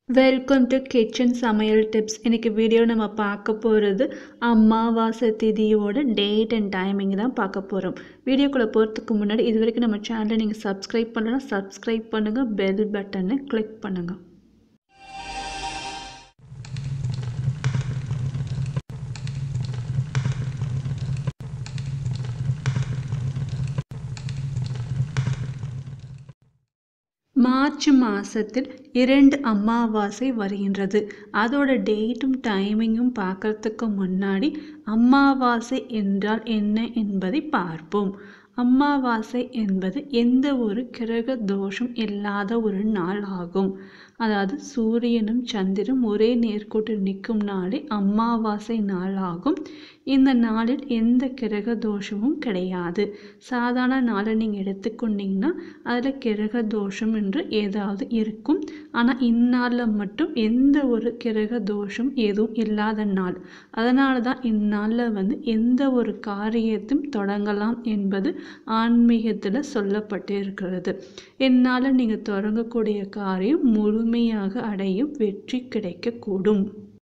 welcome to kitchen சமையல் tips இன்றைக்கி video நம்ம பார்க்க போகிறது அமாவாசை திதியோட டேட் அண்ட் டைமிங் தான் பார்க்க போகிறோம் வீடியோக்குள்ளே போகிறதுக்கு முன்னாடி இது வரைக்கும் நம்ம சேனலை நீங்கள் சப்ஸ்கிரைப் பண்ணலாம் சப்ஸ்கிரைப் பண்ணுங்கள் பெல் பட்டனை கிளிக் பண்ணுங்கள் மார்ச் மாதத்தில் இரண்டு அமாவாசை வருகின்றது அதோட டேட்டும் டைமிங்கும் பார்க்கறதுக்கு முன்னாடி அமாவாசை என்றால் என்ன என்பதை பார்ப்போம் அமாவாசை என்பது எந்த ஒரு கிரக தோஷம் இல்லாத ஒரு நாள் ஆகும் அதாவது சூரியனும் சந்திரனும் ஒரே நேர்கோட்டில் நிற்கும் நாளே அமாவாசை நாள் ஆகும் இந்த நாளில் எந்த கிரக தோஷமும் கிடையாது சாதாரண நாளை நீங்கள் எடுத்துக்கொண்டீங்கன்னா அதில் கிரக தோஷம் என்று ஏதாவது இருக்கும் ஆனால் இந்நாளில் மட்டும் எந்த ஒரு கிரக தோஷம் எதுவும் இல்லாத நாள் அதனால தான் இந்நாளில் வந்து எந்த ஒரு காரியத்தையும் தொடங்கலாம் என்பது ஆன்மீகத்தில் சொல்லப்பட்டு இருக்கிறது இந்நாளில் நீங்கள் தொடங்கக்கூடிய காரியம் முழுமையாக அடையும் வெற்றி கிடைக்கக்கூடும்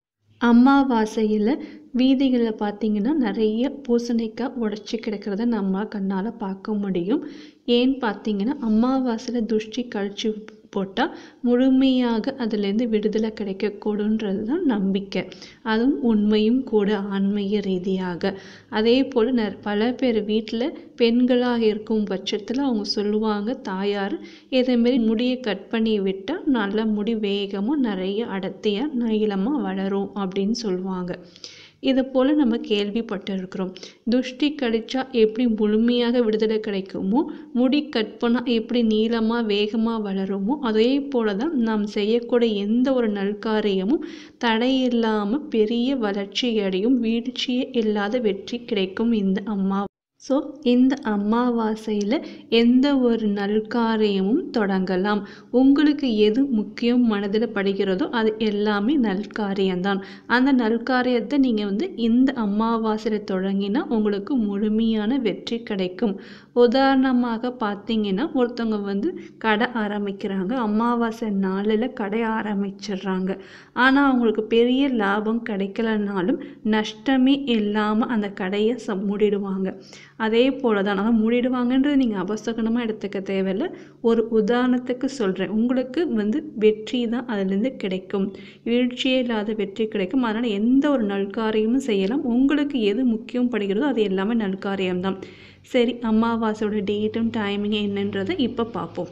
அமாவாசையில் வீதிகளில் பார்த்தீங்கன்னா நிறைய பூசணிக்காய் உடச்சி கிடக்கிறத நம்ம கண்ணால் பார்க்க முடியும் ஏன்னு பார்த்தீங்கன்னா அமாவாசையில் துஷ்டி கழிச்சு போட்டால் முழுமையாக அதிலேருந்து விடுதலை கிடைக்கக்கூடுன்றது தான் நம்பிக்கை அதுவும் உண்மையும் கூட ஆன்மீக ரீதியாக அதே போல் ந பல பேர் வீட்டில் பெண்களாக இருக்கும் பட்சத்தில் அவங்க சொல்லுவாங்க தாயார் இதேமாரி முடியை கட் பண்ணி விட்டால் நல்ல முடி வேகமாக நிறைய அடர்த்தியாக நீளமாக வளரும் அப்படின்னு சொல்லுவாங்க இது போல் நம்ம கேள்விப்பட்டிருக்கிறோம் துஷ்டி கடிச்சா எப்படி முழுமையாக விடுதலை கிடைக்குமோ முடி கட் பண்ணால் எப்படி நீளமாக வேகமாக வளருமோ அதே போல தான் நாம் செய்யக்கூடிய எந்த ஒரு நல்காரியமும் தடையில்லாமல் பெரிய வளர்ச்சி அடையும் வீழ்ச்சியே இல்லாத வெற்றி கிடைக்கும் இந்த அம்மா ஸோ இந்த அமாவாசையில் எந்த ஒரு நல்காரியமும் தொடங்கலாம் உங்களுக்கு எது முக்கியம் மனதில் படுகிறதோ அது எல்லாமே நல்காரியம்தான் அந்த நல்காரியத்தை நீங்கள் வந்து இந்த அமாவாசையில் தொடங்கினா உங்களுக்கு முழுமையான வெற்றி கிடைக்கும் உதாரணமாக பார்த்தீங்கன்னா ஒருத்தவங்க வந்து கடை ஆரம்பிக்கிறாங்க அமாவாசை நாளில் கடை ஆரம்பிச்சிடுறாங்க ஆனால் அவங்களுக்கு பெரிய லாபம் கிடைக்கலனாலும் நஷ்டமே இல்லாமல் அந்த கடையை ச மூடிடுவாங்க அதே போல தான் ஆனால் மூடிடுவாங்கன்றது நீங்கள் அவசகனமாக எடுத்துக்க தேவையில்லை ஒரு உதாரணத்துக்கு சொல்கிறேன் உங்களுக்கு வந்து வெற்றி தான் அதுலேருந்து கிடைக்கும் வீழ்ச்சியே இல்லாத வெற்றி கிடைக்கும் அதனால் எந்த ஒரு நல்காரியமும் செய்யலாம் உங்களுக்கு எது முக்கியம் படுகிறதோ அது எல்லாமே நல்காரியம்தான் சரி அமாவாசையோட டேட்டும் டைமிங் என்னன்றதை இப்போ பார்ப்போம்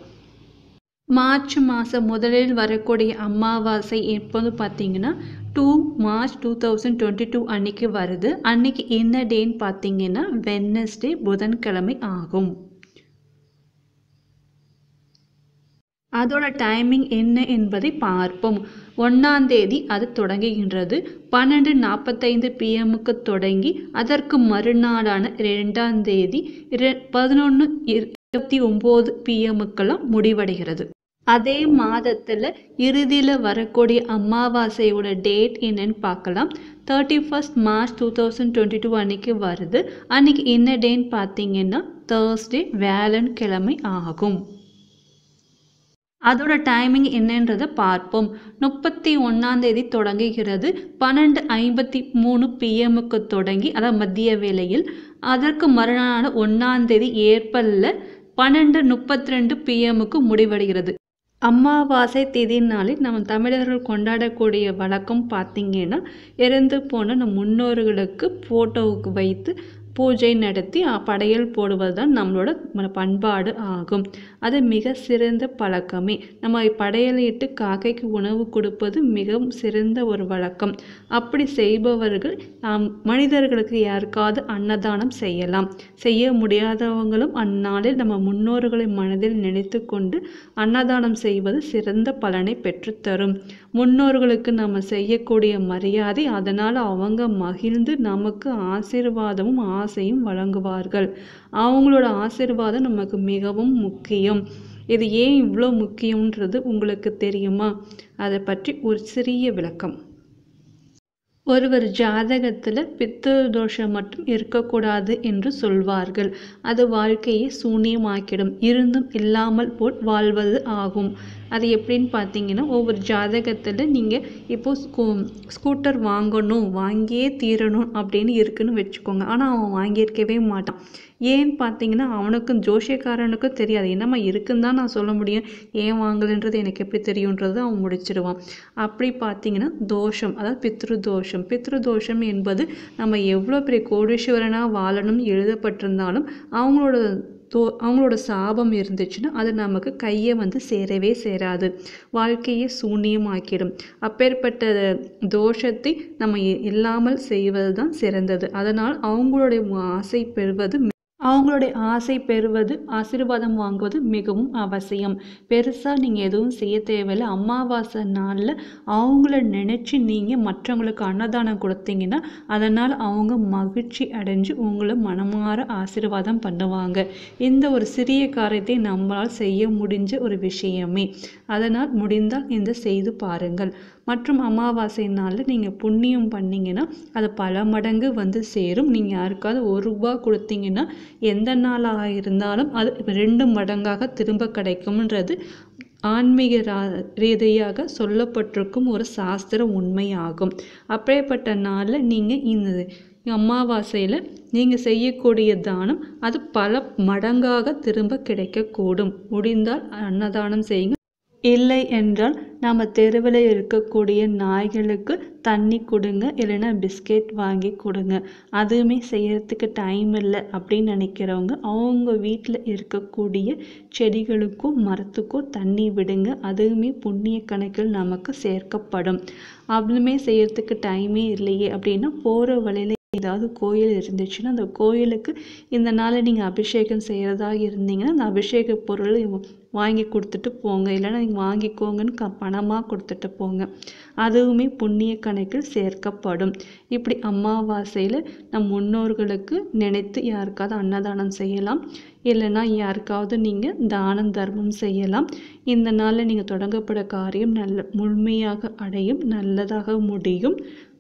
மார்ச் மாதம் முதலில் வரக்கூடிய அமாவாசை எப்போது பார்த்தீங்கன்னா two March two thousand twenty two அன்னைக்கு வருது அன்னைக்கு என்ன டேன்னு பார்த்தீங்கன்னா வெட்னஸ்டே புதன்கிழமை ஆகும் அதோட டைமிங் என்ன என்பதை பார்ப்போம் ஒன்றாம் தேதி அது தொடங்குகின்றது பன்னெண்டு நாற்பத்தைந்து பிஎம்முக்கு தொடங்கி அதற்கு மறுநாளான ரெண்டாம் தேதி பதினொன்று இருபத்தி ஒம்பது பிஎம்முக்கெல்லாம் முடிவடைகிறது அதே மாதத்தில் இறுதியில் வரக்கூடிய அமாவாசையோட டேட் என்னன்னு பார்க்கலாம் thirty first March two thousand twenty two அன்னைக்கு வருது அன்னைக்கு என்ன டேன்னு பார்த்தீங்கன்னா தேர்ஸ்டே வேலன் கிழமை ஆகும் அதோட டைமிங் என்னன்றதை பார்ப்போம் முப்பத்தி ஒன்றாந்தேதி தொடங்குகிறது பன்னெண்டு ஐம்பத்தி மூணு பிஎம்முக்கு தொடங்கி அதாவது மதிய வேளையில் அதற்கு மறுநாள் ஒன்றாந்தேதி ஏப்ரலில் பன்னெண்டு முப்பத்தி ரெண்டு பிஎம்முக்கு முடிவடைகிறது அமாவாசை திதினாலே நம்ம தமிழர்கள் கொண்டாடக்கூடிய வழக்கம் பார்த்திங்கன்னா இறந்து போன நம் முன்னோர்களுக்கு ஃபோட்டோவுக்கு வைத்து பூஜை நடத்தி படையல் போடுவது தான் நம்மளோட பண்பாடு ஆகும் அது மிக சிறந்த பழக்கமே நம்ம படையலிட்டு காக்கைக்கு உணவு கொடுப்பது மிகவும் சிறந்த ஒரு வழக்கம் அப்படி செய்பவர்கள் மனிதர்களுக்கு யாருக்காவது அன்னதானம் செய்யலாம் செய்ய முடியாதவங்களும் அந்நாளில் நம்ம முன்னோர்களை மனதில் நினைத்து கொண்டு அன்னதானம் செய்வது சிறந்த பலனை பெற்றுத்தரும் முன்னோர்களுக்கு நம்ம செய்யக்கூடிய மரியாதை அதனால் அவங்க மகிழ்ந்து நமக்கு ஆசீர்வாதமும் ஆசையும் வழங்குவார்கள் அவங்களோட ஆசீர்வாதம் நமக்கு மிகவும் முக்கியம் இது ஏன் இவ்வளோ முக்கியன்றது உங்களுக்கு தெரியுமா அதை பற்றி ஒரு சிறிய விளக்கம் ஒருவர் ஜாதகத்தில் பித்திரு தோஷம் மட்டும் இருக்கக்கூடாது என்று சொல்வார்கள் அது வாழ்க்கையை சூனியமாக்கிடும் இருந்தும் இல்லாமல் போல் வாழ்வது ஆகும் அது எப்படின்னு பார்த்தீங்கன்னா ஒவ்வொரு ஜாதகத்தில் நீங்கள் இப்போ ஸ்கூ ஸ்கூட்டர் வாங்கணும் வாங்கியே தீரணும் அப்படின்னு இருக்குன்னு வச்சுக்கோங்க ஆனால் அவன் வாங்கியிருக்கவே மாட்டான் ஏன்னு பார்த்தீங்கன்னா அவனுக்கும் ஜோசியக்காரனுக்கும் தெரியாது என்னம்மா இருக்குன்னு தான் நான் சொல்ல முடியும் ஏன் வாங்கலைன்றது எனக்கு எப்படி தெரியுன்றது அவன் முடிச்சிடுவான் அப்படி பார்த்தீங்கன்னா தோஷம் அதாவது பித்ரு தோஷம் பித்ரு தோஷம் என்பது நம்ம எவ்வளோ பெரிய கோடீஸ்வரனாக வாழணும்னு எழுதப்பட்டிருந்தாலும் அவங்களோட தோ அவங்களோட சாபம் இருந்துச்சுன்னா அது நமக்கு கையை வந்து சேரவே சேராது வாழ்க்கையை சூன்யமாக்கிடும் அப்பேற்பட்ட தோஷத்தை நம்ம இ- இல்லாமல் செய்வது தான் சிறந்தது அதனால் அவங்களுடைய ஆசை பெறுவது மி- அவங்களுடைய ஆசை பெறுவது ஆசீர்வாதம் வாங்குவது மிகவும் அவசியம் பெருசாக நீங்கள் எதுவும் செய்ய தேவையில்லை அமாவாசை நாளில் அவங்கள நினச்சி நீங்கள் மற்றவங்களுக்கு அன்னதானம் கொடுத்தீங்கன்னா அதனால் அவங்க மகிழ்ச்சி அடைஞ்சு உங்களை மனமாற ஆசீர்வாதம் பண்ணுவாங்க இந்த ஒரு சிறிய காரியத்தை நம்மளால் செய்ய முடிஞ்ச ஒரு விஷயமே அதனால் முடிந்தால் இந்த செய்து பாருங்கள் மற்றும் அமாவாசை நாளில் நீங்கள் புண்ணியம் பண்ணீங்கன்னா அது பல மடங்கு வந்து சேரும் நீங்கள் யாருக்காவது ஒரு ரூபா கொடுத்தீங்கன்னா எந்த நாளாக இருந்தாலும் அது ரெண்டு மடங்காக திரும்ப கிடைக்கும்ன்றது ஆன்மீக ரா- ரீதியாக சொல்லப்பட்டிருக்கும் ஒரு சாஸ்திர உண்மையாகும் அப்படியேப்பட்ட நாளில் நீங்கள் இந்த அமாவாசையில் நீங்கள் செய்யக்கூடிய தானம் அது பல மடங்காக திரும்ப கிடைக்கக்கூடும் முடிந்தால் அன்னதானம் செய்யுங்க இல்லை என்றால் நம்ம தெருவில் இருக்கக்கூடிய நாய்களுக்கு தண்ணி கொடுங்க இல்லைன்னா பிஸ்கெட் வாங்கி கொடுங்க அதுவுமே செய்யறதுக்கு டைம் இல்லை அப்படின்னு நினைக்கிறவங்க அவங்க வீட்டில் இருக்கக்கூடிய செடிகளுக்கும் மரத்துக்கும் தண்ணி விடுங்க அதுவுமே புண்ணிய கணக்கில் நமக்கு சேர்க்கப்படும் அதுவுமே செய்யறதுக்கு டைமே இல்லையே அப்படின்னா போகிற வழியில ஏதாவது கோயில் இருந்துச்சுன்னா அந்த கோயிலுக்கு இந்த நாளில் நீங்கள் அபிஷேகம் செய்கிறதா இருந்தீங்கன்னா அந்த அபிஷேக பொருள் வாங்கி கொடுத்துட்டு போங்க இல்லைன்னா நீங்கள் வாங்கிக்கோங்கன்னு க பணமாக கொடுத்துட்டு போங்க அதுவுமே புண்ணிய கணக்கில் சேர்க்கப்படும் இப்படி அமாவாசையில் நம் முன்னோர்களுக்கு நினைத்து யாருக்காவது அன்னதானம் செய்யலாம் இல்லைன்னா யாருக்காவது நீங்கள் தானம் தர்மம் செய்யலாம் இந்த நாளில் நீங்கள் தொடங்கப்பட காரியம் நல்ல முழுமையாக அடையும் நல்லதாக முடியும்